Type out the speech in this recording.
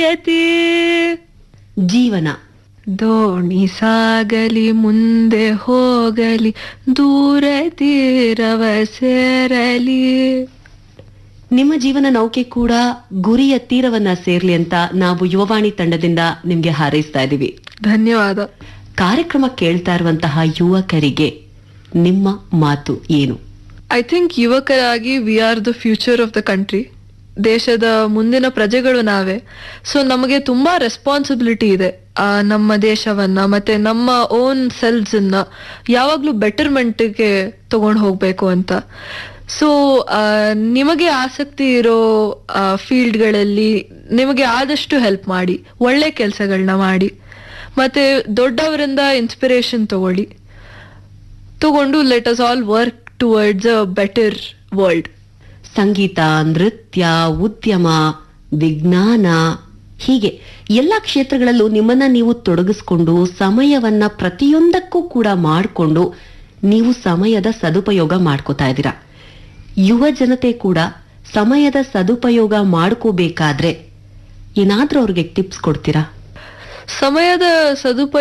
ಯತಿ ಜೀವನ ದೋಣಿ ಸಾಗಲಿ ಮುಂದೆ ಹೋಗಲಿ ದೂರ ತೀರವ ಸೇರಲಿ ನಿಮ್ಮ ಜೀವನ ನೌಕೆ ಕೂಡ ಗುರಿಯ ತೀರವನ್ನ ಸೇರ್ಲಿ ಅಂತ ನಾವು ಯುವವಾಣಿ ತಂಡದಿಂದ ನಿಮ್ಗೆ ಹಾರೈಸ್ತಾ ಇದೀವಿ ಧನ್ಯವಾದ ಕಾರ್ಯಕ್ರಮ ಕೇಳ್ತಾ ಇರುವಂತಹ ಯುವಕರಿಗೆ ನಿಮ್ಮ ಮಾತು ಏನು ಐ ಥಿಂಕ್ ಯುವಕರಾಗಿ we are the future of the country ದೇಶದ ಮುಂದಿನ ಪ್ರಜೆಗಳು ನಾವೇ ಸೊ ನಮಗೆ ತುಂಬಾ ರೆಸ್ಪಾನ್ಸಿಬಿಲಿಟಿ ಇದೆ ಆ, ನಮ್ಮ ದೇಶವನ್ನ ಮತ್ತೆ ನಮ್ಮ ಓನ್ ಸೆಲ್ಸ್ ಅನ್ನ ಯಾವಾಗ್ಲೂ ಬೆಟರ್ಮೆಂಟ್ಗೆ ತಗೊಂಡು ಹೋಗ್ಬೇಕು ಅಂತ ಸೊ ನಿಮಗೆ ಆಸಕ್ತಿ ಇರೋ ಫೀಲ್ಡ್ಗಳಲ್ಲಿ ನಿಮಗೆ ಆದಷ್ಟು ಹೆಲ್ಪ್ ಮಾಡಿ ಒಳ್ಳೆ ಕೆಲಸಗಳನ್ನ ಮಾಡಿ ಮತ್ತೆ ದೊಡ್ಡವರಿಂದ ಇನ್ಸ್ಪಿರೇಷನ್ ತಗೊಳ್ಳಿ ತಗೊಂಡು let us all work towards a better world ಸಂಗೀತ ನೃತ್ಯ ಉದ್ಯಮ ವಿಜ್ಞಾನ ಹೀಗೆ ಎಲ್ಲ ಕ್ಷೇತ್ರಗಳಲ್ಲೂ ನಿಮ್ಮನ್ನ ನೀವು ತೊಡಗಿಸ್ಕೊಂಡು ಸಮಯವನ್ನ ಪ್ರತಿಯೊಂದಕ್ಕೂ ಕೂಡ ಮಾಡಿಕೊಂಡು ನೀವು ಸಮಯದ ಸದುಪಯೋಗ ಮಾಡ್ಕೋತಾ ಇದ್ದೀರಾ ಯುವ ಜನತೆ ಕೂಡ ಸಮಯದ ಸದುಪಯೋಗ ಮಾಡ್ಕೋಬೇಕಾದ್ರೆ ಏನಾದ್ರೂ ಅವ್ರಿಗೆ ಟಿಪ್ಸ್ ಕೊಡ್ತೀರಾ ಸಮಯದ ಸದುಪಯೋಗ